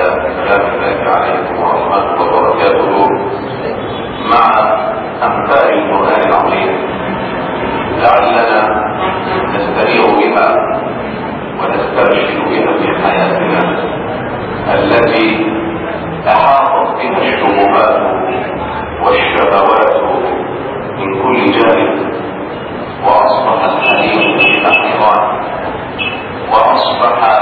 سلام الله عليكم ورحمته وبركاته مع أمثال القرآن العظيم لعلنا نستنير بها ونسترشد بها في حياتنا التي أحاطت بها الشبهات والشهوات من كل جانب وأصبح الحديث فيها حيران وأصبح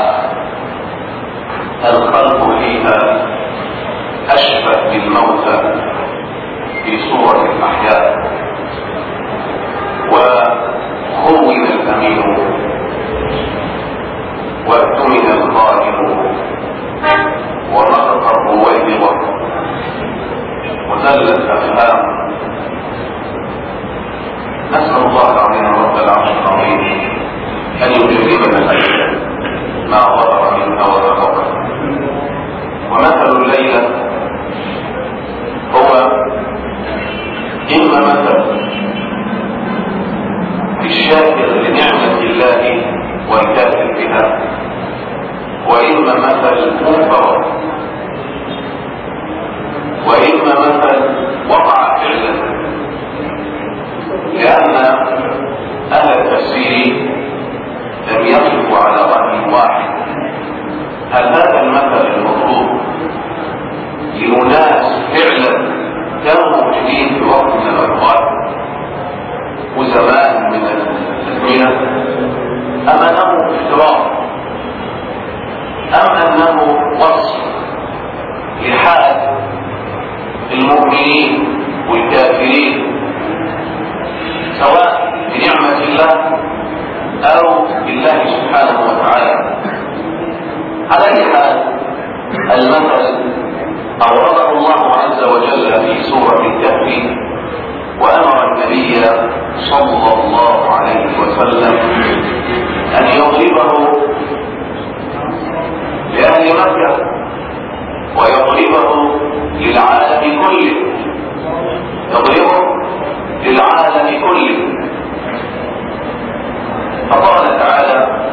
الخلق فيها أشبه بالموتى في صورة الأحياء وخون الأمين واؤتمن الخائن ونطق الرويبضة وذلت الأفهام نسأل الله العظيم رب العرش العظيم أن يجربنا الأشياء ما ظهر منها وما بطن ومثل الليلة هو إما مثل الشاكر لنعمة الله والكافر بها وإما مثل منكر وإما مثل وقع فعلا لأن أهل التفسير لم يقفوا على رأي واحد هل هذا المثل المطلوب لأناس فعلا كانوا موجودين في وقت من الأوقات وزمان من الأزمنة أم أنه افتراء أم أنه وصف لحال المؤمنين والكافرين سواء بنعمة الله أو بالله سبحانه وتعالى على أي حال المثل أورده الله عز وجل في سورة الكهف وأمر النبي صلى الله عليه وسلم أن يضربه لأهل مكة ويضربه للعالم كله يضربه للعالم كله فقال تعالى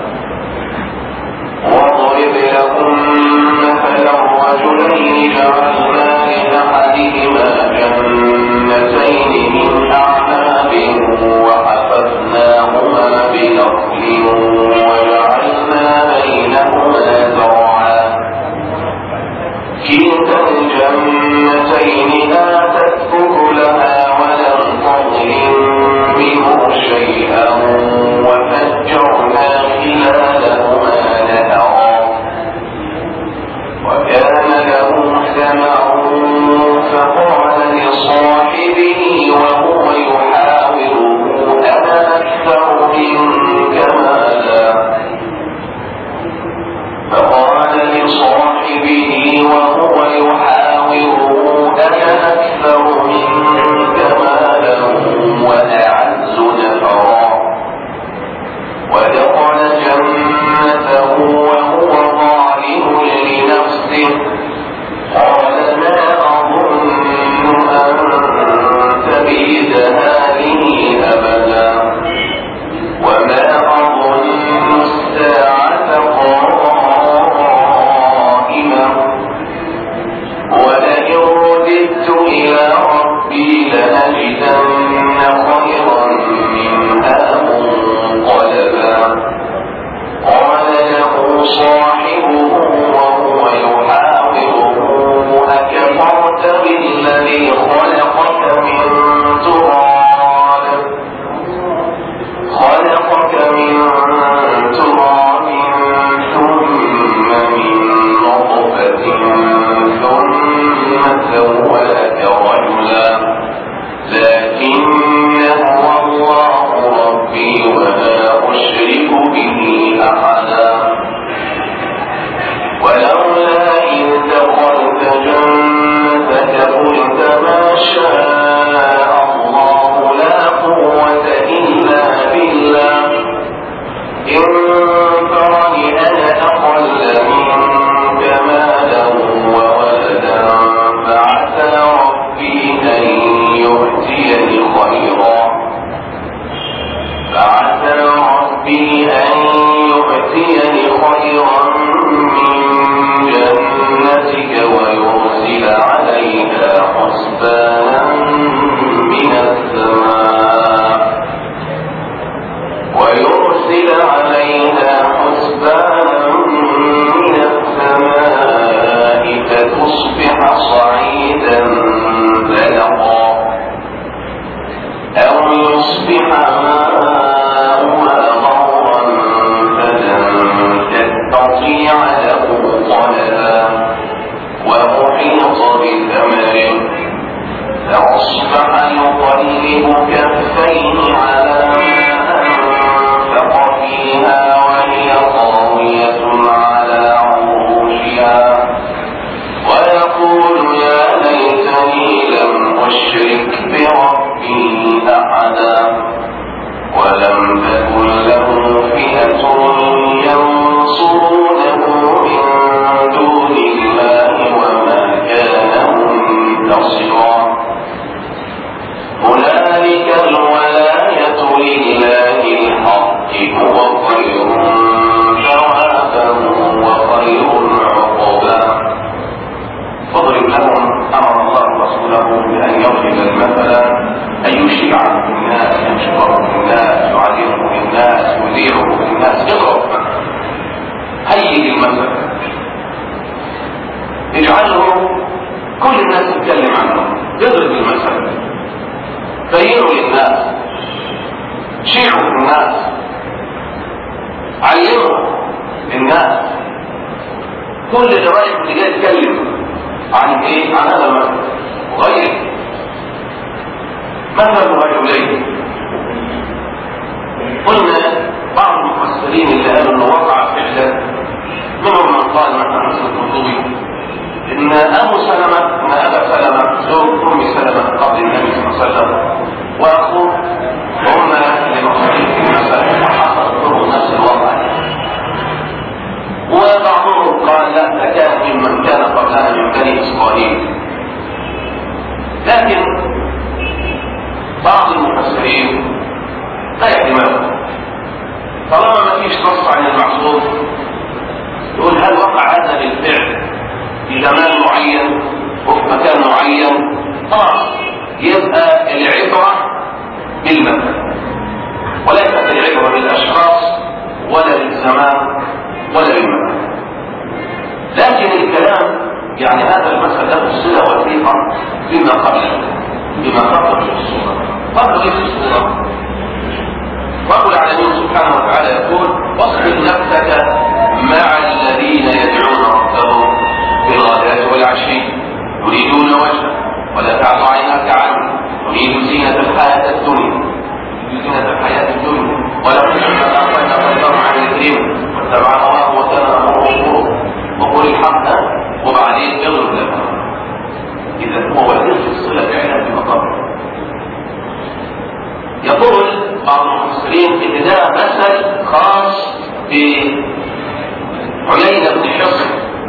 واضرب لكم مثلا رجلين جعلنا لأحدهما جنتين من أعناب وحفظناهما بنخل وجعلنا بينهما زرعا كلتا الجنتين آتت أكلها ولم تظلم منه شيئا وفجرنا خلالهما نهرا وكان له ثمر فقال لصاحبه وهو يحاوره أنا أكثر منك مالا فقال لصاحبه وهو يحاوره أنا أكثر منك مالا وأعز نفرا ودخل جنته وهو ظالم لنفسه قال ما أظن أن تبيد هذه أبدا وما أظن الساعة قائمة ولئن رددت إلى ربي لأجدن خيرا منها منقلبا قال له صاحبه وهو يحاوره أكفرت بالذي خلقك من تراب خلقك من تراب ثم من نطفة ثم سواك رجلا لكن هو الله ربي ولا أشرك به أحدا ولولا إذ دخلت جنتك قلت ما شاء الله لا قوة إلا بالله إن ترني أنا أقل منك مالا وولدا فعسى ربي أن يؤتيني خيرا فعسى ربي أن يؤتيني خيرا من جنتك كل الناس تتكلم عنه اضرب المثل بينوا للناس شيعوا الناس علموا الناس كل اللي رايح اللي جاي يتكلم عن ايه؟ عن هذا المثل وغيره مثل رجلين قلنا بعض المفسرين اللي قالوا انه وقع فعلا منهم من قال مثلا مثل القرطبي ان ابو سلمه ان ابا سلمه زوج ام سلمه قبل النبي صلى الله عليه وسلم واخوه هم لمقصودين في المسألة وحصل طرق نفس الوضع وبعضهم قال لا ده كان ممن كان قبلها من بني اسرائيل لكن بعض المفسرين لا يحتمل طالما ما فيش نص عن المعصوم يقول هل وقع هذا بالفعل في زمان معين وفي مكان معين اه يبقى العبره بالمثل وليست العبره بالاشخاص ولا بالزمان ولا بالمكان لكن الكلام يعني هذا المثل له صله وثيقه بما قبله بما قبله في الصوره قبل في الصوره رب العالمين سبحانه وتعالى يقول واصبر نفسك مع الذين يدعون ربهم بالغداة والعشي يريدون وجهه ولا تعد عيناك عنه تريد زينة الحياة الدنيا تريد زينة الحياة الدنيا ولو كنت أخرج فالدم عن الكريم واتبع هواه وكان أمره شهور وقول الحق وبعدين اضرب لك إذا هو وزير الصلة فعلا في مقام يقول بعض المفسرين ان ده مثل خاص بعيينة بن حصن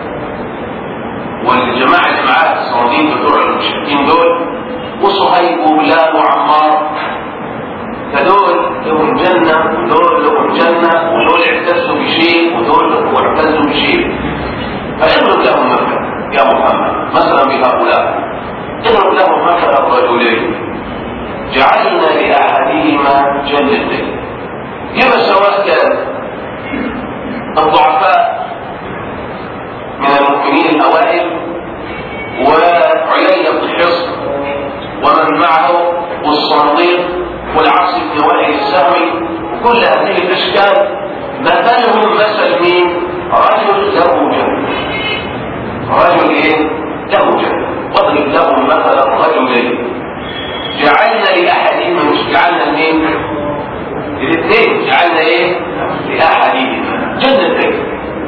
والجماعة اللي معاه الصناديق بتوع المشركين دول وصهيب وبلال وعمار فدول لهم جنة ودول لهم جنة ودول اعتزوا بشيء ودول اعتزوا بشيء فاضرب لهم مثلا يا محمد مثلا بهؤلاء اضرب لهم مثلا الرجلين جعلنا لأحدهما جنتين يبقى سواء كان الضعفاء من المؤمنين الأوائل وعيينة بن حصن ومن معه والصناديق والعاص بن وائل السهمي وكل هذه الأشكال مثلهم مثل مين؟ رجل له جنة رجل ايه؟ له جنة واضرب لهم مثلا رجلين جعلنا لأحدهما مش جعلنا مين؟ الاثنين جعلنا ايه؟ لأحدهما جنتين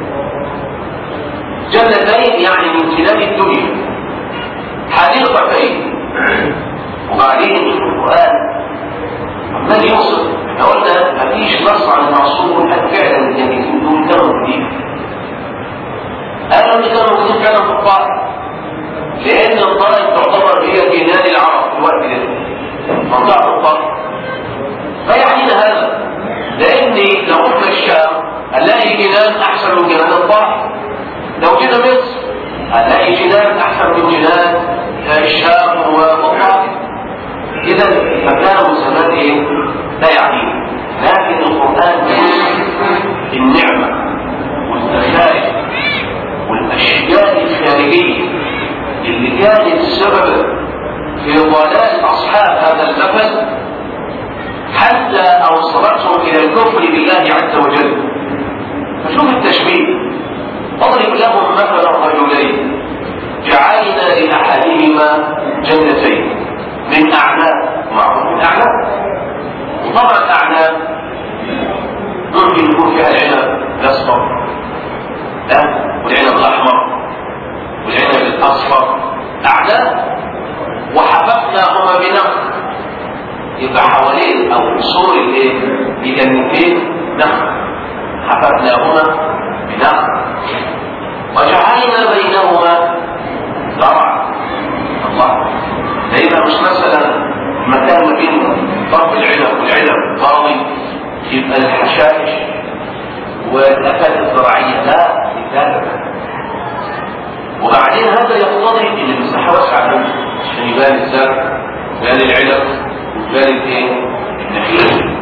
جنتين يعني من خلال الدنيا حديقتين وبعدين القرآن عمال يوصف احنا قلنا مفيش نص عن المعصوم هل فعلا الجنتين دول كانوا موجودين قالوا ان كانوا موجودين فعلا في الطائف لان الطائف تعتبر هي جنان العرب في الوقت ده منطقه الطائف فيعنينا هذا لان لو رحنا الشام هنلاقي جنان احسن من جنان الطائف لو جينا مصر هنلاقي جنان احسن من جنان الشام والطائف اذا مكان مسمات ايه؟ لا يعنينا لكن القران النعمه والخسائر والاشياء الخارجيه اللي كانت سببا في ضلال اصحاب هذا النفس حتى اوصلتهم الى الكفر بالله عز وجل فشوف التشبيه اضرب لهم مثلا رجلين جعلنا لاحدهما جنتين من اعناب معروف من اعناب وطبعا الاعناب ممكن يكون فيها العنب الاصفر لا والعنب الاحمر والعنب الاصفر اعناب وحففناهما بنخل يبقى حوالين او سور الايه بجنتين نخل حففناهما بنخل وجعلنا بينهما زرعا الله ده يبقى مش مثلا مكان ما بين طرف العنب والعنب فاضي يبقى الحشائش والافات الزراعيه لا لذلك وبعدين هذا يقتضي ان المساحه واسعه قوي عشان يبان الزرع ويبان العنب ويبان الايه؟ النخيل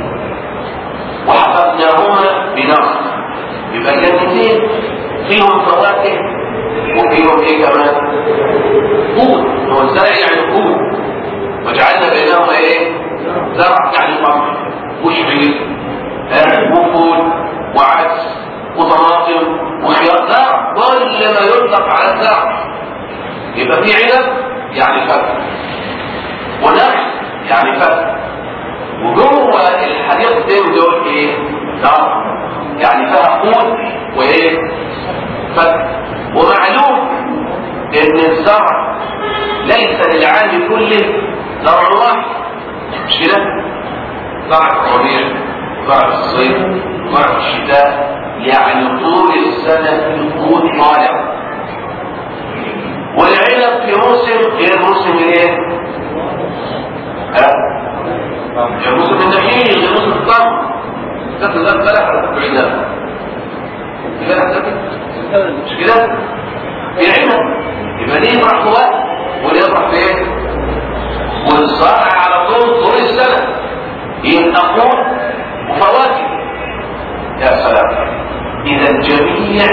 وحفظناهما بنار يبقى جنتين فيهم فواكه وفيهم ايه كمان؟ قوت هو الزرع يعني قوت وجعلنا بينهما ايه زرع يعني قمح وشعير وفول وعدس وطماطم وخيار زرع كل ما يطلق على الزرع يبقى في عنب يعني فاكهه ونخل يعني فاكهه وجوه الحديقتين دول ايه؟ زرع يعني فيها قوت وايه؟ فاكهه ومعلوم ان الزرع ليس للعام كله زرع واحد مش كده؟ زرع الربيع زرع الصيف زرع الشتاء يعني طول السنة القوت طالع والعنب في موسم غير موسم ايه؟ ها؟ غير موسم النخيل غير موسم التمر تاكل ده بلح ولا تاكل عنب؟ في بلح تاكل؟ مش كده؟ في عنب يبقى دي يفرح في وقت وده يفرح في ايه؟ والزرع على طول طول السنة يبقى قوت وفواكه يا سلام إذا جميع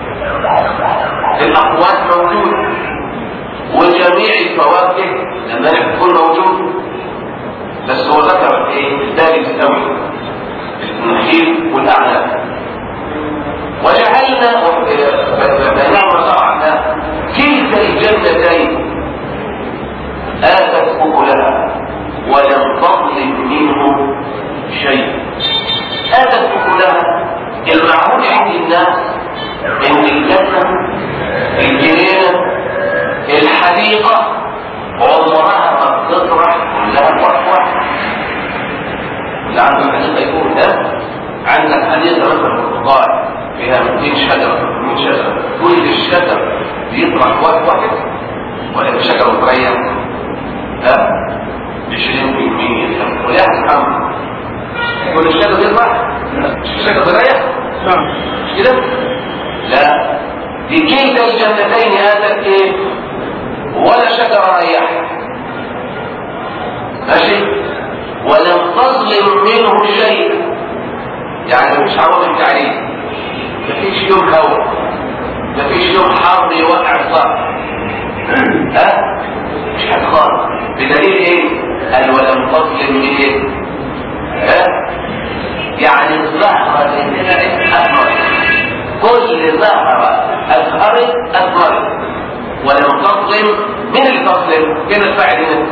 الأقوات موجودة وجميع الفواكه لما تكون موجود بس هو ذكر ايه الدال السوي النخيل والاعناب وجعلنا بينهما صرعنا كلتا الجنتين آتت أكلها ولم تظلم منه شيء آتت أكلها المعهود عند الناس ان الجنة الجنينة الحديقة عمرها ما بتطرح كلها فرح واحد اللي عنده الحديقة يقول ده عندك حديقة مثلا برتقال فيها 200 شجرة 300 شجرة كل الشجر بيطرح وقت واحد ولا الشجرة متريح ها 20% ولا حمد كل الشجر بيطرح مش الشجرة تريح نعم مش كده؟ لا دي كلتا الجنتين اتت ايه؟ ولا شجرة ريحت ماشي؟ ولم تظلم منه شيء يعني مش عوامل تعريف مفيش يوم هواء مفيش يوم حر يوقع الصخر ها؟ مش هتخاف بدليل ايه؟ قال ولم تظلم من ايه؟ ها؟ يعني الزهرة اللي طلعت أثمرت كل زهرة أزهرت أثمرت ولم تظلم من اللي تظلم؟ كده الفاعل هنا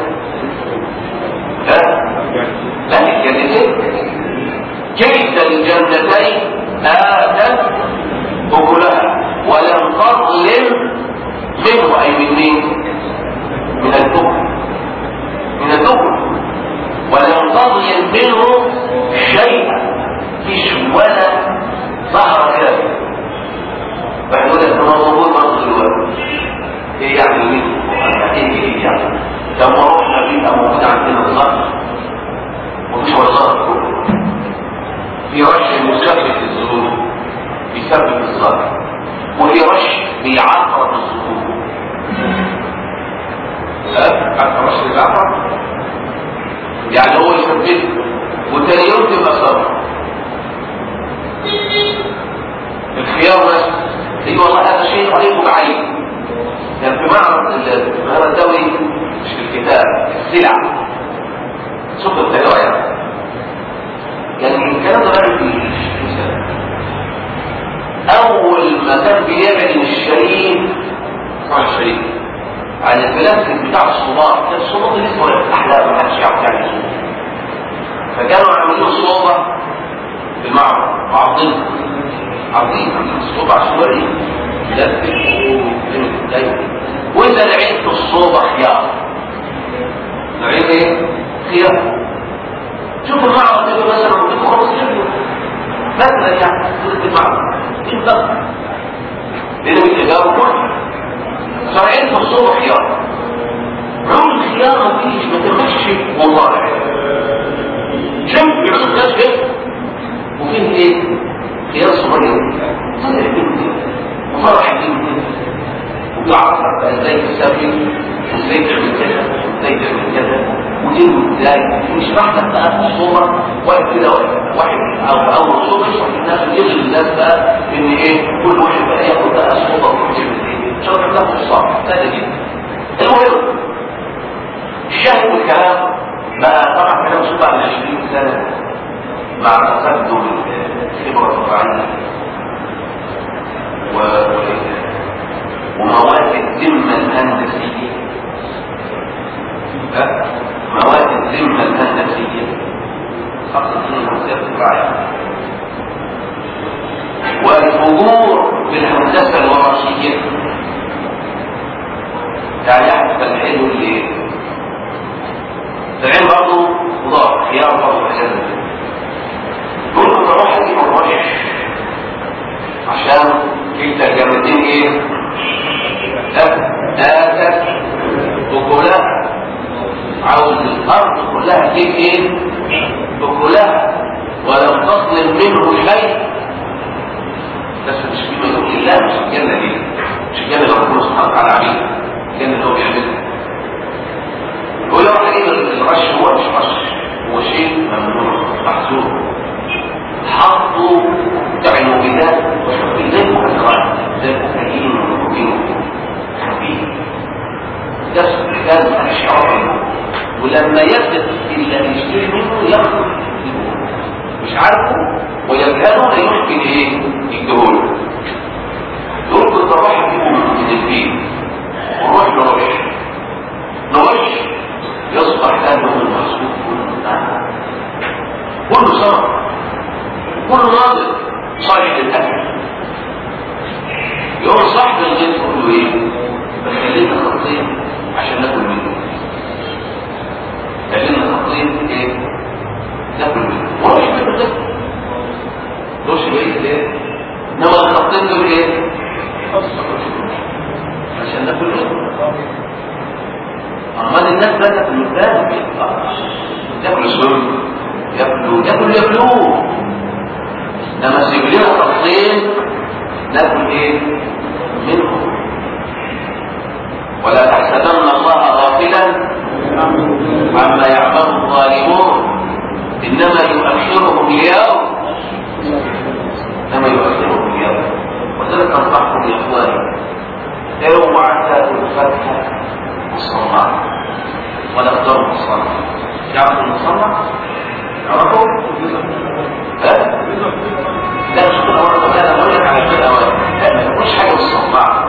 ها؟ لا الجنتين كلتا الجنتين آتت أكلها ولم تظلم منه أي من مين؟ من الأكل من الأكل ولم تظلم منه شيئا فيش ولا ظهر كده واحد يقول لك ما موجود برضه دلوقتي ايه يعني مين؟ يعني ايه يعني؟ لما رحنا بيبقى موجود عندنا الظهر ومش هو الظهر في رش مسبب الظهور بيسبب الظهر وفي رش بيعقرب الظهور ها؟ عارف الرش اللي بيعقرب؟ يعني هو يثبته وتاني يوم تبقى صبر الخيار بس اي والله هذا شيء قريب بعين يعني في معرض المهام الدولي مش في الكتاب السلع سوق التجارة يعني الكلام ده بقى في اول ما كان بيعلن الشريف طبعا الشريف عن البلاستيك بتاع الصباط كان الصباط اللي اسمه الاحلام ما حدش يعرف يعني ايه فكانوا عاملين صوبة في المعرض وعارضين عارضين الصوبة عشوائي بلاستيك وانت لعبت في الصوبة خيار لعبت ايه؟ خيار شوف المعرض ده مثلا ممكن خمس جنيه مثلا يعني في المعرض انت لانه بيتجاوب كله صارعين في الصوبة خيار عمر الخيار مفيش ما تمشي وطالع شوف بيعملوا الناس كده وفيه ايه؟ خيار صغير طلع بنتي وفرح بنتي وبيعرفك بقى ازاي تسافر وازاي تعمل كذا وازاي تعمل كذا وتنوي ازاي ويشرح لك بقى في الصوره واحد كده واحد او اول صوره يشرح للناس ويغلب الناس بقى ان ايه كل واحد بقى ياخد بقى صوره ويعمل ايه عشان تحتاج الصالح سهل جدا المهم الشاهد والكلام بقى طبعا كلام شوف بعد 20 سنه مع تقدم الخبره الطبيعيه و ومواد الذمه الهندسيه مواد الذمه الهندسيه خاصه الهندسيه الطبيعيه والفجور بالهندسه الوراثيه يعني يحدث العلم اللي العلم برضه خضار خيار برضه حاجات ممكن تروح تجيب الرش عشان كلتا الجامدين ايه؟ آتت أكلها عاوز الأرض كلها تجيب ايه؟ أكلها ولم تظلم منه شيء بس مش فيما يقول الله مش الجنة دي مش الجنة اللي ربنا سبحانه وتعالى عليها الجنة اللي هو بيعملها يقول له حقيقة الرش هو مش رش هو شيء ممنوع محظور حطوا بتاع الموجودات زي المخدرات زي الكوكايين والكوكايين خفيف ده كان ماليش عارف ولما يثبت اللي هيشتري منه ياخد مش عارفه ويجهله لا يمكن ايه يديهوله دول كنت اروح اجيبه من البيت ونروح نرش نرش يصبح قلبه المحسوب كله كله صار كله ناظر صالح للاكل يوم صاحب الغيث يقول له ايه بس خلينا خطين عشان ناكل منه خلينا خطين ايه ناكل منه وروش منه ده روش بعيد ايه انما الخطين دول ايه عشان ناكل منه امال الناس بقى تاكل قدام ياكلوا سم ياكلوا ياكلوا ياكلوه لما سيب لنا خطين ناكل ايه منه ولا تحسبن الله غافلا عما يعمل الظالمون انما يؤخرهم ليوم انما يؤخرهم ليوم وذلك انصحكم يا اخواني اوعى تاكل الفتحه مصنعه ولا تضرب مصنعه يعرفوا المصنع يعرفوا ها لا مش كده مرة لا انا بقول لك على كده لا ما تاكلش حاجه مصنعه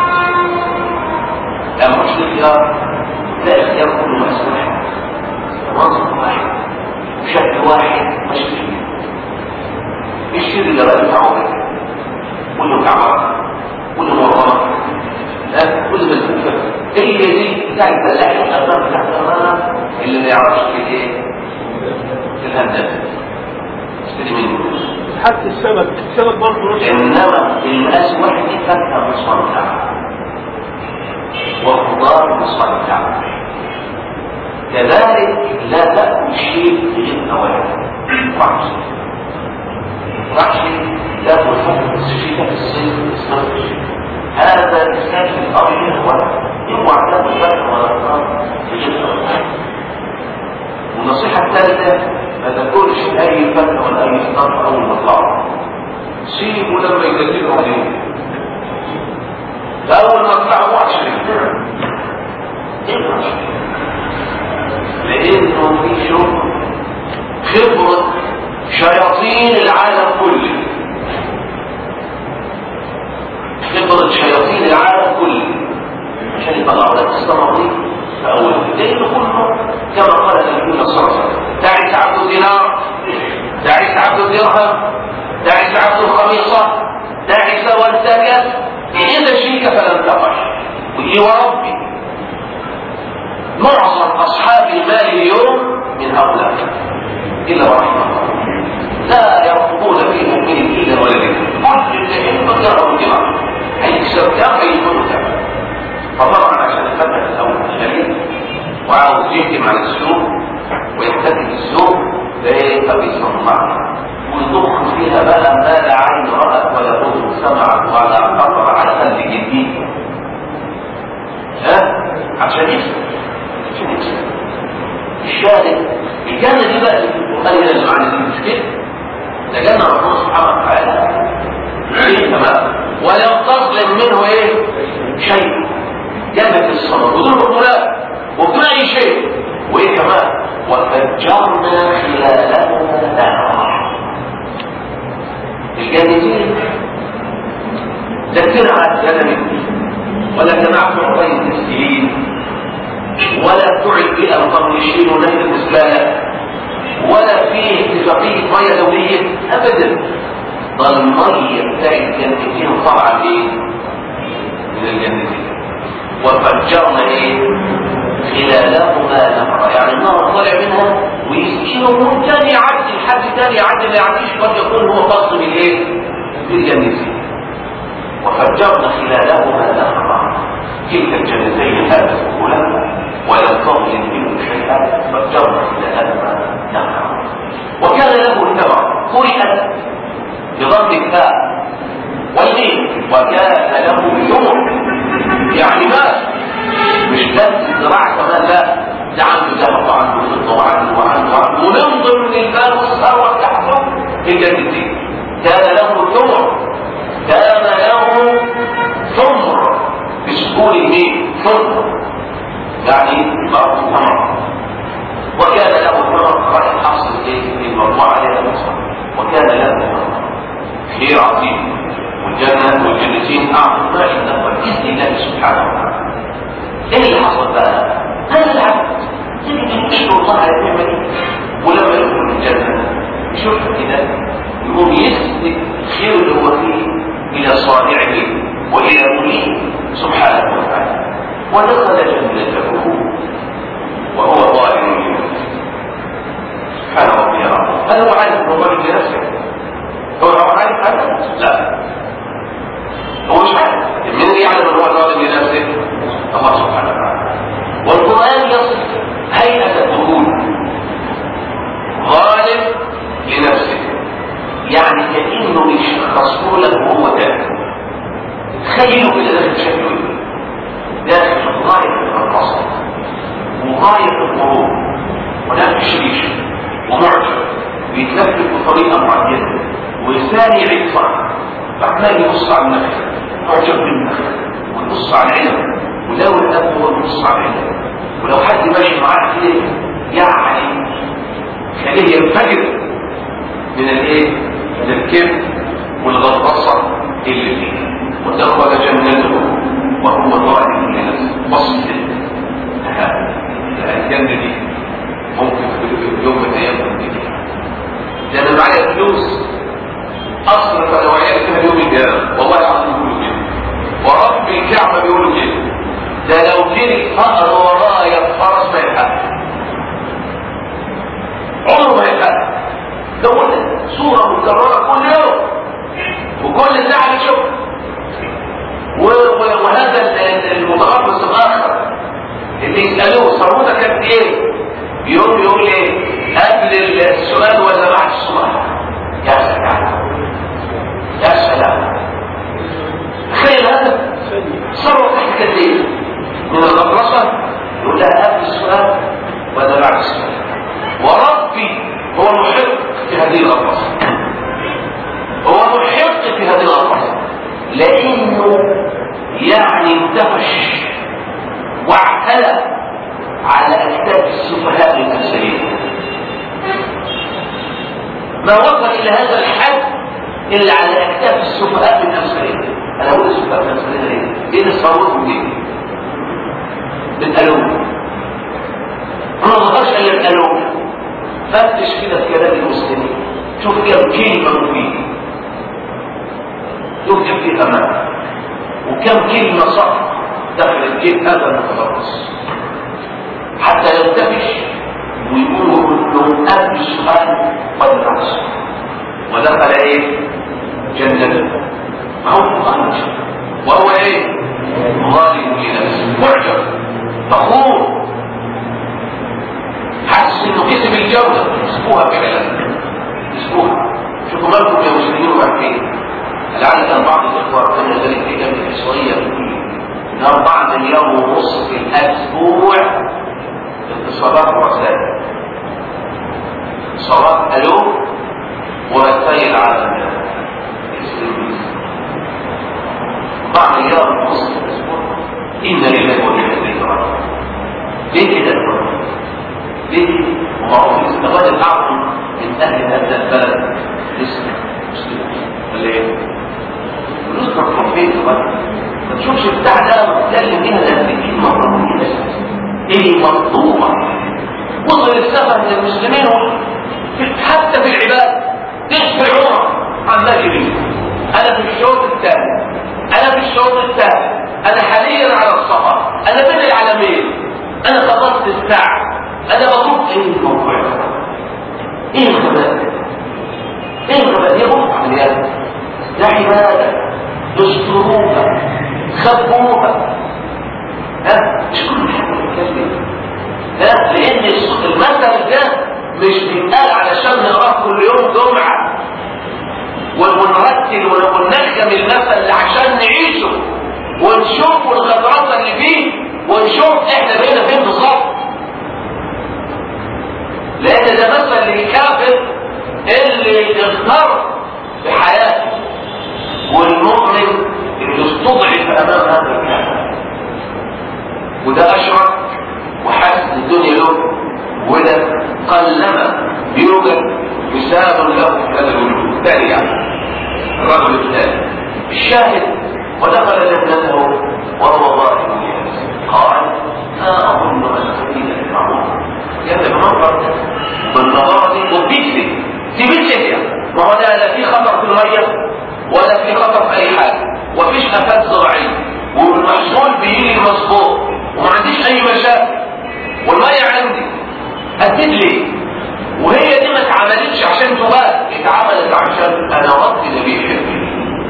لا مش اختيار لا اختيار كله مسموح منظر واحد وشكل واحد مش فيه الشيء اللي بقى بتاعه كله كعبه كله مرغمه ها كل ملفوفه هي دي بتاع الفلاح الأرض بتاع الأرض اللي ما يعرفش في ايه في الهندسه اشتري منه حتى السمك السمك برضه نفس انما المقاس واحد دي فاكهه مصنعه وخضار مصنعه كذلك لا تاكل شيء غير نواه وحش وحش تاكل حاجه بس شيء في الصيف الصيف هذا الانسان في الارض هو اوعى تاكل فاكهه ولا خضار غير نواه والنصيحه الثالثه ما تاكلش اي فاكهه ولا اي خضار اول ما تطلع سيبه لما يجددوا عليه اول ما تطلعوا عشرين لانه في شغل خبره شياطين العالم كله خبره شياطين العالم كله عشان يطلعوا لك الصناديق في اول لانه كله كما قال النبي صلى الله عليه وسلم تعس عبد الدينار تعس عبد الدرهم تعس عبد الخميصه تعس وانتكس إذا شيك فلم تقش وإيه وربي معظم أصحاب المال اليوم من هؤلاء إلا رحمه الله لا يرفضون في مؤمن إلا ولده كل اللي عنده يرفض دماغه هيكسب كام هيكون كام فطبعا عشان الفتح الأول الشريف وعاوز يهجم على السوق ويحتكم السوق ده بيصنعها ويضخ فيها بقى ما لا عين رأت ولا أذن سمعت ولا خطر على قلب جديد ها عشان يكسب عشان يكسب الشاهد الجنة دي بقى اللي القرآن هنا اللي معنى دي مش كده ده جنة ربنا سبحانه وتعالى ايه تمام ولم تظلم منه ايه شيء جنة الصبر بدون بطولات وبدون اي شيء وايه كمان وفجرنا خلالهما نهرا الجانبين لا ترعى سلم ولا تنعم طيب السليم ولا تعد بها مطنشين ونهي المسكانة ولا فيه اتفاقية مية دولية ابدا ده المية بتاع الجنتين طالعة ايه؟ من الجنتين وفجرنا ايه؟ خلالهما نهرا يعني النهر طالع منها ويسكنه من تاني يعدي لحد تاني يعدي ما يعديش قد يكون هو قصد بالايه؟ بالجنتين وفجرنا خلالهما نهرا كلتا الجنتين هذا سهولا ولم تظلم منه شيئا فجرنا خلالهما نهرا وكان له الثمر قرئت بضم التاء والميم وكان له ثمر يعني ما مش بس زراعة كمان لا ده عنده ذهب وعنده فضة وعنده وعنده وعنده ومن ضمن المال والثروة بتاعته الجنتين كان له ثمر كان له ثمر بسكون الميم ثمر يعني ضرب ثمر وكان له ثمر راح حصل ايه المرفوع عليها المصر وكان له ثمر خير عظيم والجنة والجنتين أعظم ما عنده بإذن الله سبحانه وتعالى ايه اللي حصل بقى؟ هذا العبد تجد يشكر الله على النعمة دي ولما يدخل الجنة يشوف كده يقوم يسند الخير اللي هو فيه إلى صانعه وإلى مليه سبحانه وتعالى ودخل جنته وهو ظالم لنفسه سبحان ربي العظيم هل هو عارف انه ظالم لنفسه؟ هو هو عارف هذا؟ لا هو مش عارف من اللي يعلم ان هو ظالم لنفسه؟ الله سبحانه وتعالى والقرآن يصف هيئة الدخول ظالم لنفسه يعني كأنه يشخصه له وهو داخل تخيلوا كده داخل شكله داخل غاية القصد وغاية الغرور ونفس شريش ومعجب بيتلفت بطريقة معينة ولسانه عطفان فعمال يبص على النخل معجب بالنخل ويبص على العلم ولو الاب هو يبص على العلم ولو حد ماشي معاه كده يعني خليه ينفجر من الايه؟ من الكبر والغطرسه اللي فيه ودخل جنته وهو ظالم لنفسه بص الجنه دي ممكن في يوم من الايام تنتهي ده انا معايا فلوس اصرف انا وعيالي اليوم الجاي والله العظيم بيقولوا كده ورب الكعبه بيقولوا كده ده لو جري فقر ورايا الفرس ما يلحق عمره ما يلحق ده صوره مكرره كل يوم وكل ساعه بتشوف وهذا المتخصص الاخر اللي يسالوه ثروتك كانت ايه؟ يقوم يقول ايه؟ قبل السؤال ولا بعد السؤال؟ يا سلام يا سلام تخيل هذا ثروه تحت كثير من الغطرسه يقول لها قبل السؤال ولا بعد السؤال؟ وربي هو المحق في هذه الغطرسه هو محق في هذه الغطرسه لانه يعني اندهش واعتلى على اكتاف السفهاء المرسلين ما وصل الى هذا الحد الا على اكتاف السفهاء المرسلين انا اقول السفهاء المرسلين ليه؟ ايه تصورهم ليه؟ بالالوف ما ظهرش الا الالوف فتش كده في كلام المسلمين شوف كم كلمه مفيده يكتب فيها معنى وكم كلمة صح دخلت جيب هذا المتخصص حتى ينتفش ويقولوا كلهم قبل السؤال والعكس ودخل ايه؟ جنته ما هو خارج وهو ايه؟ ظالم لنفسه معجب فخور حاسس انه كسب الجوله اسموها فعلا اسموها شوفوا مالكم يا مسلمين وعارفين لعل كان بعض الاخوه كان ذلك في جنب الاسرائيليه ان 4 مليار ونص في الاسبوع اتصالات ورسائل اتصالات الو ورسائل على 4 مليار ونص في الاسبوع إن لله وإنا إليه راجعون ليه كده يا إخوان؟ ليه كده؟ وما هو لسه الراجل أعظم من أهل هذا البلد لسه مسلم ولا إيه؟ فلوس مطلوب فين الراجل؟ ما تشوفش بتاع ده بتتكلم بيها الأمريكيين مطلوبين بس إيه مطلوبة وصل السفر من المسلمين حتى في العباد تشفي عمر عمال يمين انا في الشوط الثاني انا في الشوط الثاني انا حاليا على الصفا انا بين العالمين انا خلصت الساعه انا بطلب ايه الموضوع ايه الغباء ايه الغباء دي بص عمليات ده عباده دستوروها خبوها ها مش كل حاجه بتتكلم لا لان المثل ده مش بيتقال علشان نقراه كل يوم جمعه ونرتل وننجم المثل عشان نعيشه ونشوف الخطرات اللي فيه ونشوف احنا بقينا فين بالظبط لان ده مثل للكافر اللي اغتر بحياته والمؤمن اللي استضعف امام هذا الكافر وده اشرك وحس الدنيا له وده قلما يوجد مثال له في هذا الوجود الثاني يعني الرجل الثاني الشاهد ودخل جنته وهو ظالم لنفسه قال لا اظن ان اريد المعروف يبدا بمنظر بالنظاره دي وبيجري دي بتجري ما هو ده لا في خطر في الميه ولا في خطر في اي حاجه ومفيش افات زراعيه والمحصول بيجي مظبوط وما عنديش اي مشاكل والميه عندي هتزيد ليه؟ وهي دي ما اتعملتش عشان تبات اتعملت عشان انا ربي اللي بيحبني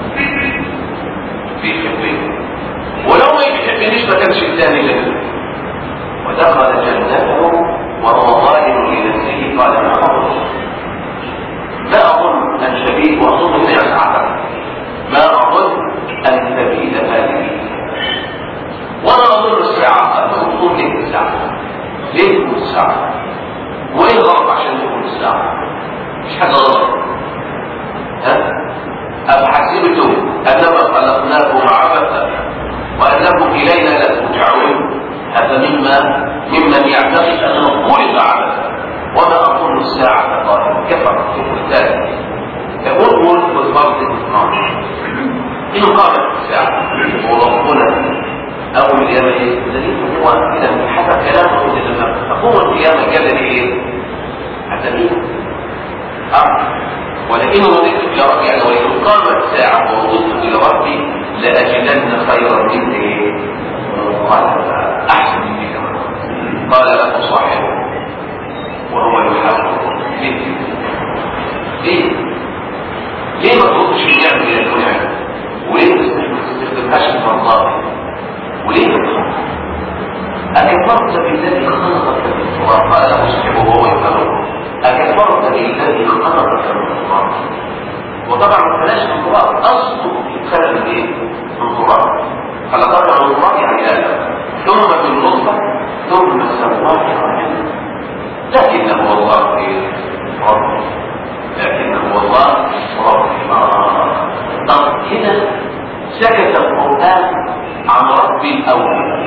بيحبني ولو ما يحبنيش ما كانش الثاني جنة ودخل جنته وهو ظالم لنفسه قال ما اظن ما اظن ان شبيه واظن ان يسعى ما اظن ان تبيد هذه وانا اظن الساعه قد تكون ليه الساعه ليه تكون الساعه وايه الغلط عشان تكون الساعه مش حاجه غلط ها افحسبتم انما خلقناكم عبثا وانكم الينا لا ترجعون هذا مما ممن يعتقد انه خلق عبثا وما اظن الساعه قائمه كفر الثالث يقول قول بالضبط 12 إن قامت الساعة وربنا أول القيامة إيه؟ دليل هو إذا حسب كلامه لما تقوم القيامة كذا إيه؟ هتلاقيه أمر ولئن رددت إلى ربي يعني ولئن قامت الساعة ورددت إلى ربي لأجدن خيرا منه إيه؟ منقلبا أحسن من كمان قال له صاحبه وهو يحاول ليه؟ ليه؟ ليه ما تردش النعم إلى النعم؟ وليه ما تستخدمهاش في الله؟ وليه ما تخافش؟ أكفرت بالذي خلقك من التراب قال له صاحبه وهو يحاول أكفرت بالذي خلقك من التراب وطبعا ما بلاش من التراب أصله يتخلق من إيه؟ من تراب خلقك من التراب يعني آدم ثم من نطفة ثم سواك رجلا لكنه الله إيه؟ رب لكنه الله رب طب هنا سكت القرآن عن رب الأول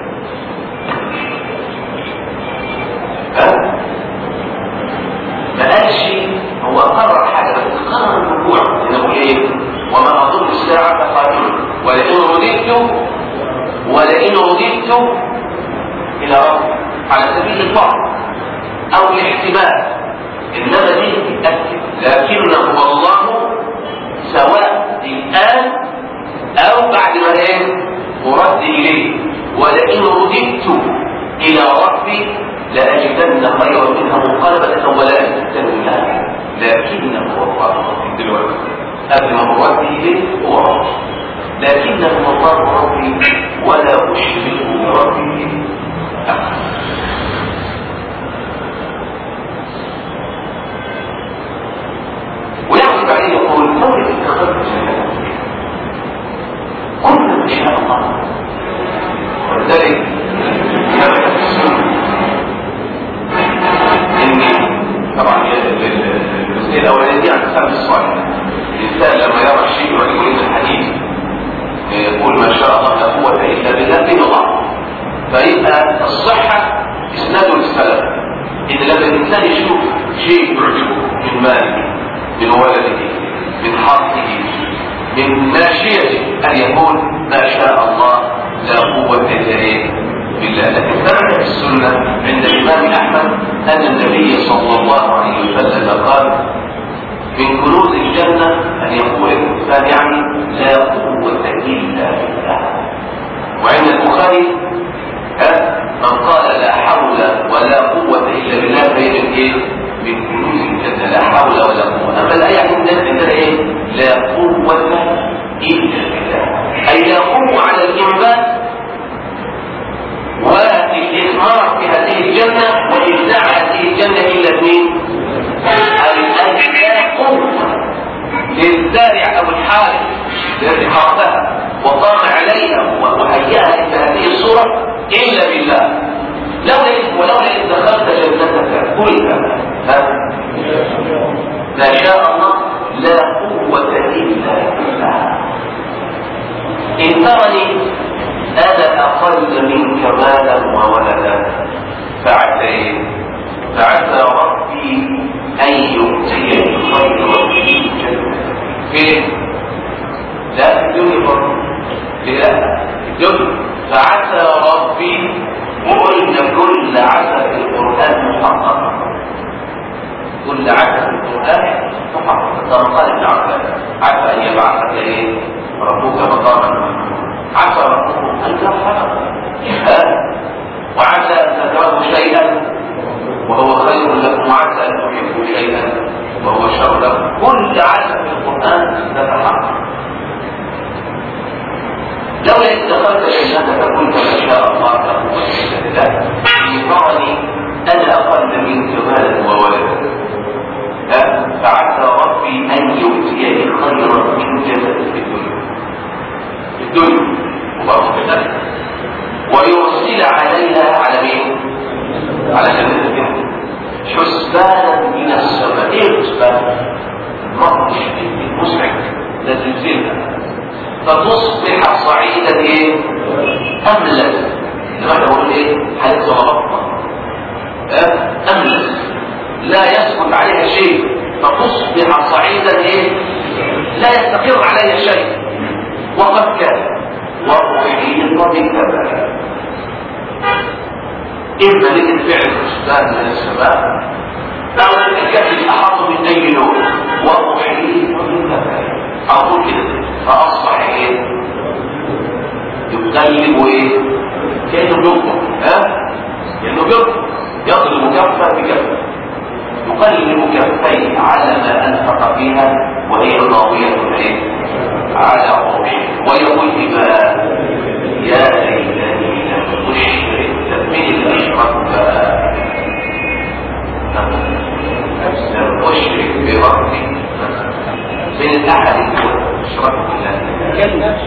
ها؟ ما قالش هو قرر حاجة بس قرر الرجوع انه ايه؟ وما اظن الساعة قائمة ولئن رددت ولئن رددت الى رب على سبيل الفرض او الاحتمال انما دي تتأكد لكنه الله سواء الان او بعد ما ايه مرد اليه ولئن رددت الى ربي لاجدن خيرا منها منقلبة ولا استثنى لا لكنه الله دلوقتي قبل ما مرد اليه هو ربي لكنه الله ربي ولا اشرك بربي احد ويعرف عليه يقول مولد اتخذت كل ما شاء الله ولذلك ثبت في السنه ان طبعا الجزئيه الاولانيه دي عن سبب الصالح الانسان لما يرى الشيء ويقول ان الحديث يقول ما شاء الله لا قوه الا بالله بين الله فيبقى الصحة إسناد السلف إن لما الإنسان يشوف شيء يعجبه من ماله من ولده من حظه من ماشيته أن يقول ما شاء الله لا قوة إلا إيه بالله لكن ثبت في السنة عند الإمام أحمد أن النبي صلى الله عليه وسلم قال من كنوز الجنة أن يقول الإنسان يعني لا قوة إلا بالله وعند البخاري من قال لا حول ولا قوة إلا بالله فهي من إيه؟ من كنوز الجنة لا حول ولا قوة أما الآية عندنا إيه؟ لا قوة إلا بالله أي لا قوة على الإنبات والإثمار في هذه الجنة وإبداع هذه الجنة إلا اثنين أي لا قوة للزارع أو الحارث الذي حرثها وقام عليها وهيئها إلى هذه الصورة إلا بالله لولا ولولا إذ دخلت جنتك قلت ما شاء الله لا قوة إلا بالله إن ترني أنا أقل منك مالا وولدا فعسى فعسى ربي أن يؤتيني خيرا في الجنة فين؟ لا في الدنيا برضه لا في الدنيا فعسى ربي وقلنا كل عسى في القرآن محقق كل عسى في القرآن محقق كما قال ابن عباس عسى أن يبعثك إيه؟ ربك مقاما عسى ربكم أن يرحمك وعسى أن تكرهوا شيئا وهو خير لكم وعسى أن تحبوا شيئا وهو شر لكم كل عسى في القرآن تتحقق لولا إذ دخلت جنتك قلت ما شاء الله لا قوة إلا بالله يقعني أنا أقل منك مالا وولدا فعسى ربي أن يؤتيني خيرا من جنة في الدنيا في الدنيا وبرضه في الآخرة ويرسل عليها على مين؟ على جنة الجنة حسبانا من السماء ايه الحسبان؟ المرض المزعج لزلزلها فتصبح صعيدا ايه؟ املس لما احنا بنقول ايه؟ حديث غلطنا املس لا يسكت عليها شيء فتصبح صعيدا ايه؟ لا يستقر عليها شيء وقد كان وأحيط بالكبائر إما للفعل الحسبان من السماء أو الكتب أحط من أي لون وأحيط بالكبائر أقول كده فأصبح إيه؟ يقلب إيه؟ كأنه بيضرب ها؟ كأنه بيضرب يضرب كفة بكفة يقلب كفيه على ما أنفق فيها وهي ضاوية إيه؟ على عروشه ويقول بما يا ليتني لم أشرك من الأشرك لم أشرك بربي من الأحد أشرك بالله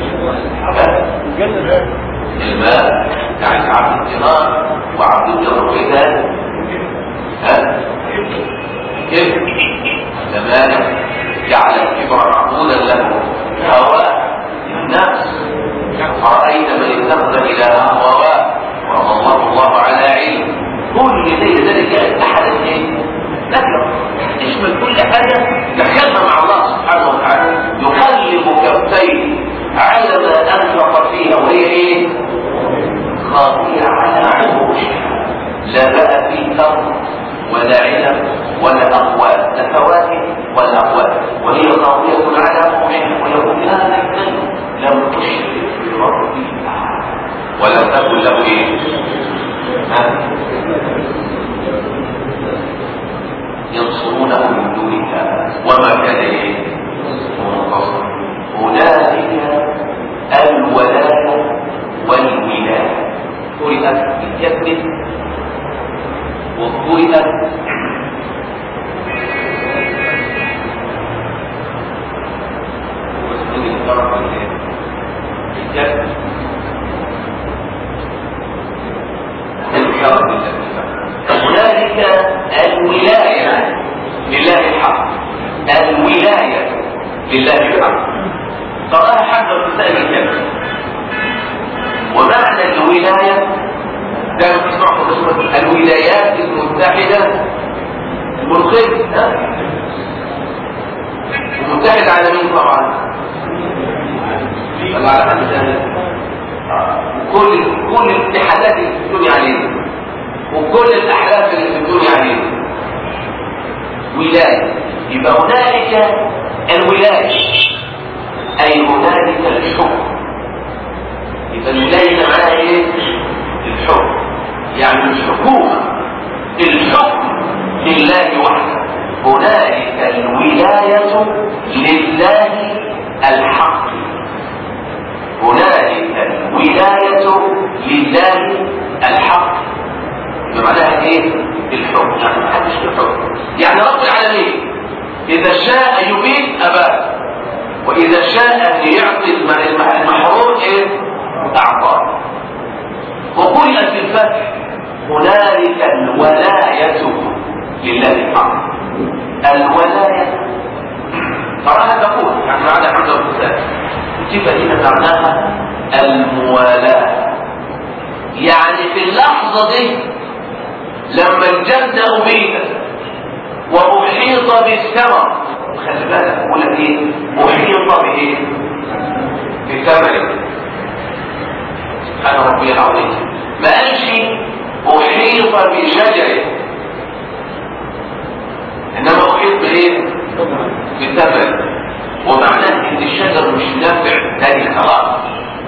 الماء يعني عبد الدينار وعبد الرقيدان ها كيف لما جعل الكبر معبودا له هواء الناس أرأيت من اتخذ إلهه هواه وأضله الله على علم كل زي ذلك أحد الاثنين نكره تشمل كل حاجة دخلها مع الله سبحانه وتعالى يقلب كفيه على ما أنفق فيها وهي إيه؟ خاطية على عروشها لا بقى في تمر ولا عنب ولا أقوال لا فواكه ولا أقوال وهي خاطية على عروشها ويقول يا ليتني لم أشرك بربي ولم تكن له إيه؟ ها؟ ينصرونه من دون الله وما كان ايه منتصر هنالك الولايه والولايه قرئت بالكسر وقرئت واسجد الطرف بالكسر هنالك الولاية لله الحق الولاية لله الحق قرأها حمد الكتاب الكامل ومعنى الولاية الولايات المتحدة الملقية ها؟ المتحدة على مين طبعا؟ ولا على حد ثاني؟ كل كل الاتحادات اللي في الدنيا علينا وكل الاحلاف اللي في الدنيا علينا ولايه يبقى هنالك الولايه اي هنالك الحكم يبقى الولايه معناها ايه الحكم يعني الحكومه الحكم لله وحده هنالك الولايه لله الحق هنالك الولاية لله الحق بمعناها ايه الحكم يعني محدش له حكم يعني رب العالمين اذا شاء يبيد اباه واذا شاء ان يعطي المحروم ايه اعطاه وقرئت بالفتح هنالك الولاية لله الحق الولاية تراها تقول يعني معنى حمد الكتاب الصفة دي معناها الموالاة يعني في اللحظة دي لما الجنة أبيدت وأحيط بالثمر خلي بالك بقول لك ايه أحيط بإيه؟ بثمره سبحان ربي العظيم ما قالش أحيط بشجره إنما أحيط بإيه؟ بثمره ومعناه ان الشجر مش نافع تاني خلاص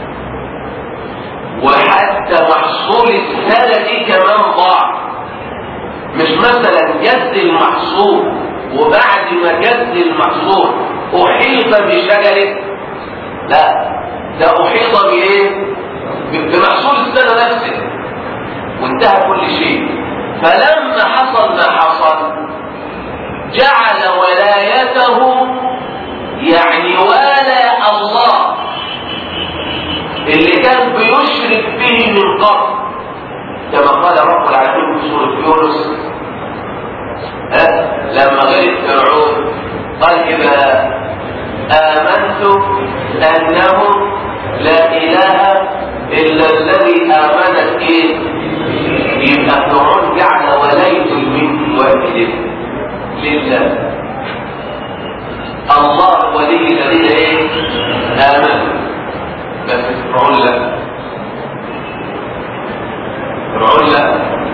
وحتى محصول السنة دي كمان ضاع مش مثلا جد المحصول وبعد ما جد المحصول احيط بشجره لا ده احيط بايه بمحصول السنة نفسه وانتهى كل شيء فلما حصل ما حصل جعل ولايته يعني والى الله اللي كان بيشرك به من قبل كما قال رب العالمين في سورة يونس أه؟ لما غير فرعون قال إذا آمنت أنه لا إله إلا الذي آمنت إيه يبقى فرعون جعل ولاية من واحد لله الله ولي الذين ايه امنوا بس فرعون لا فرعون لا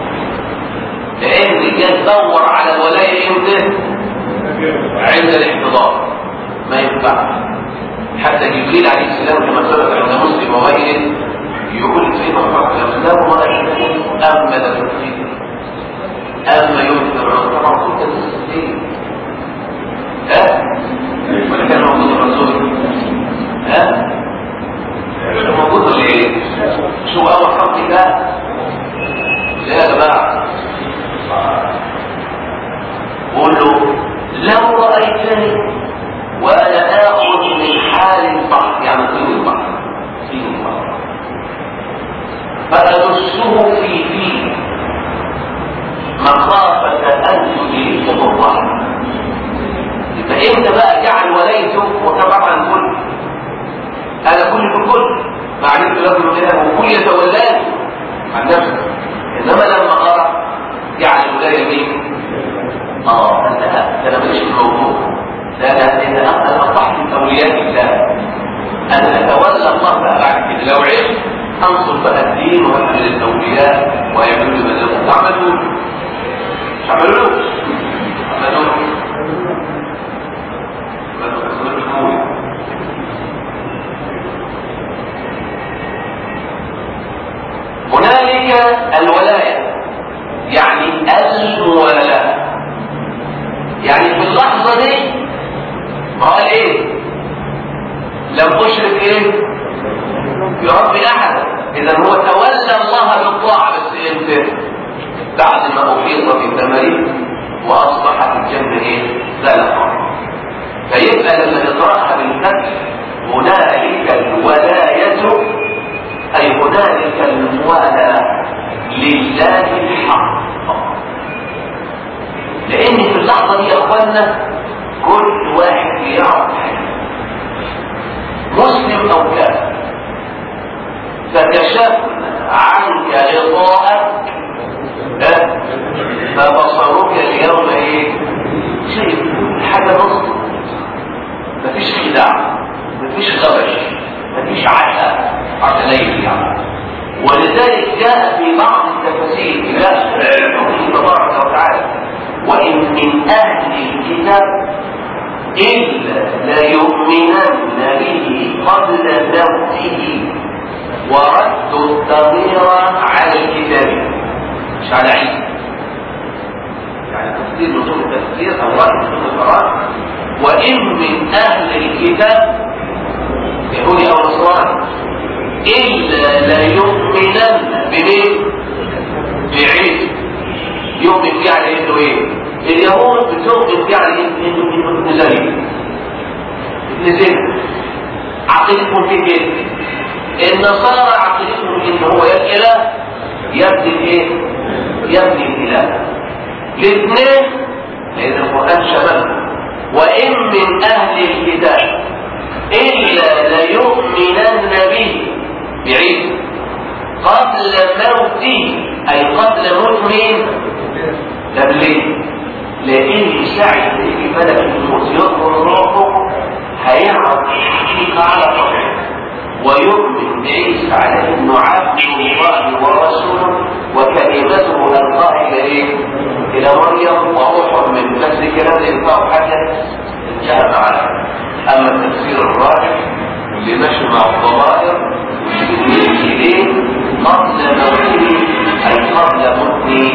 لان جه تدور على الولايه امتى عند الاحتضار ما ينفعش حتى جبريل عليه السلام كما سبق عند مسلم وغيره يقول سيدنا محمد لا والله اما ده اما يوم فرعون طبعا كنت تستطيع ها ولا كان موجود الرسول ها كان موجود ولا ايه شو اول خط ده لا يا جماعه قول له لو رايتني وانا اخذ من حال البحر يعني طين البحر طين البحر فادسه في فيه مخافه ان تدركه البحر فامتى بقى جعل ولايته وكفر عن كل انا كل في الكل ما علمت لكم اله وكل يتولاني عن نفسه انما لما قرا جعل الولايه مين؟ اه انت انا ماليش في الموضوع لا لا اذا انا اصبحت من اولياء الله انا اتولى الله بقى بعد كده لو عشت انصر بقى الدين واهل الاولياء ويعملوا ما لهم تعملوا مش عملوا عملوا هنالك الولاية يعني الموالاة يعني في اللحظة دي قال ايه لم اشرك ايه برب احد اذا هو تولى الله بالطاعة بس امتى بعد ما احيط بثمره واصبحت الجنة ايه زلقا فيبقى لما نقراها بالفتح هنالك الولاية أي هنالك الموالاة لله الحق لأن في اللحظة دي يا أخوانا كل واحد يعرف حاجة مسلم أو كافر فكشفنا عنك غطاءك فبصرك اليوم ايه شايف كل حاجه نص مفيش خداع مفيش غبش مفيش عشاء عشان ليل يعني ولذلك جاء في بعض التفاسير الى حكمه تبارك وتعالى وان من اهل الكتاب الا ليؤمنن به قبل موته ورد الضمير على الكتاب مش على عيسى يعني تفسير نصوص التفسير او رد نصوص القران وان من اهل الكتاب يهودي او نصراني الا ليؤمنن بمين بعيسى يؤمن فيه على انه ايه اليهود بتؤمن فيه على انه انه ابن زليل ابن زليل عقيدتهم في كده النصارى عقيدتهم ان هو يا الاله يبني الايه يبني الاله الاثنين لان القران شمل وان من اهل الكتاب الا ليؤمنن به بعيسى قبل موته اي قبل موت مين طب ليه لان ساعه ما يجي ملك الموت يطلب روحه هيعرف الحقيقه على طبيعته ويؤمن بعيسى على انه عبد الله ورسوله وكلمته القاها الى ايه؟ الى مريم وروح من نفس الكلام اللي ينفعه حاجه انتهى معاه اما التفسير الراجح اللي ماشي مع الضمائر واللي اليه قبل موته اي قبل موت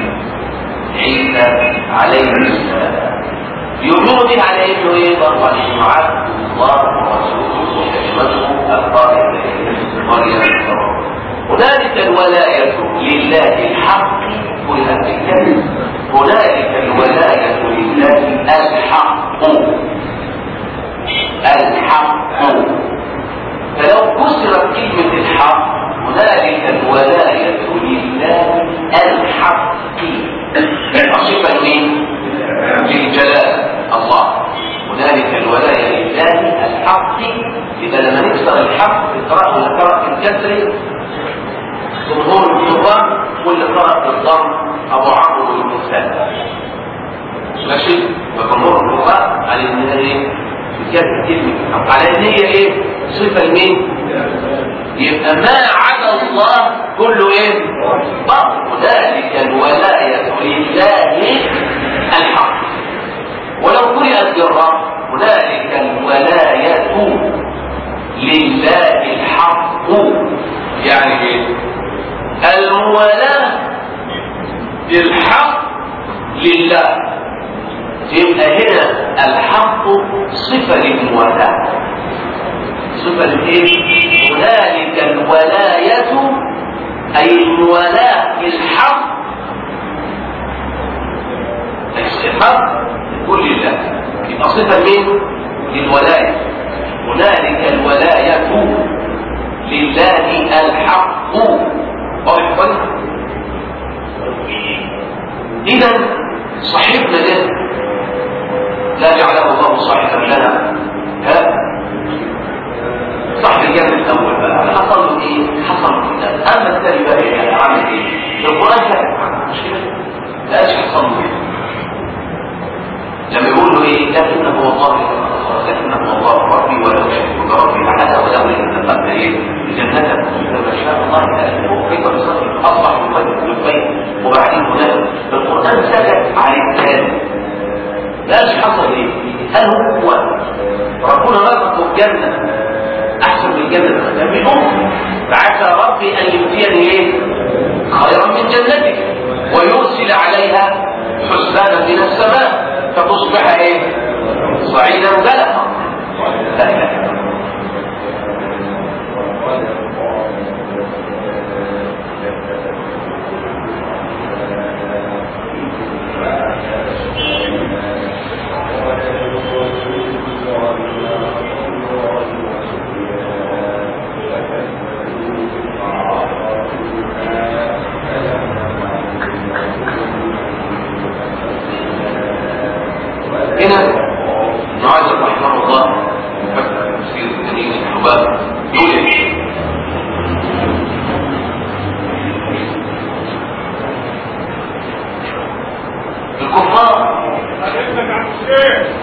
عيسى عليه السلام يؤمنوا به على انه ايه برضه على انه عبد الله ورسوله وكلمته القائمه مريم هنالك الولايه لله الحق قلنا الكلمه هنالك الولايه لله الحق الحق فلو كسرت كلمه الحق هنالك الولايه لله الحق صفه مين للجلال الله هنالك الولايه لله الحق اذا لما نكسر الحق اقراه قراءه الكسر جمهور القران واللي قرأ بالضم ابو عمرو بن مسلم ماشي فجمهور القران على ان ايه بجد كلمه الحق على ان هي ايه صفه لمين يبقى ما عدا الله كله ايه باطل ذلك الولايه لله الحق ولو قرئت بالرب هنالك الولاية لله الحق يعني ايه المولاة الحق لله يبقى هنا الحق صفة للمولاة صفة للايه؟ هنالك الولاية أي المولاة الحق الحق كل الله يبقى صفة مين؟ للولاية هنالك الولاية لله الحق واضح كويس؟ إذا صاحبنا ده لا جعله الله صاحبا لنا ها صاحب الجنة الأول بقى حصل له إيه؟ حصل له كده أما الثاني بقى إيه؟ عمل إيه؟ القرآن كان مش كده؟ لا إيش حصل له إيه؟ لما يقول له ايه لكنه الله لكنه الله ربي ولا اشرك بربي احدا ولو لاتقدت ايه جنة لما شاء الله لانه كيف بصدق اصبح يقدم البيت وبعدين هناك القران سكت عن الثاني لاش حصل ايه؟ هل هو ربنا رزقه الجنه احسن من الجنه ده بيقول فعسى ربي ان يؤتيني ايه؟ خيرا من جنتك ويرسل عليها حسبانا من السماء فتصبح ايه صعيدا زلقا لا اله الا الله هنا نعايز رحمه الله ايه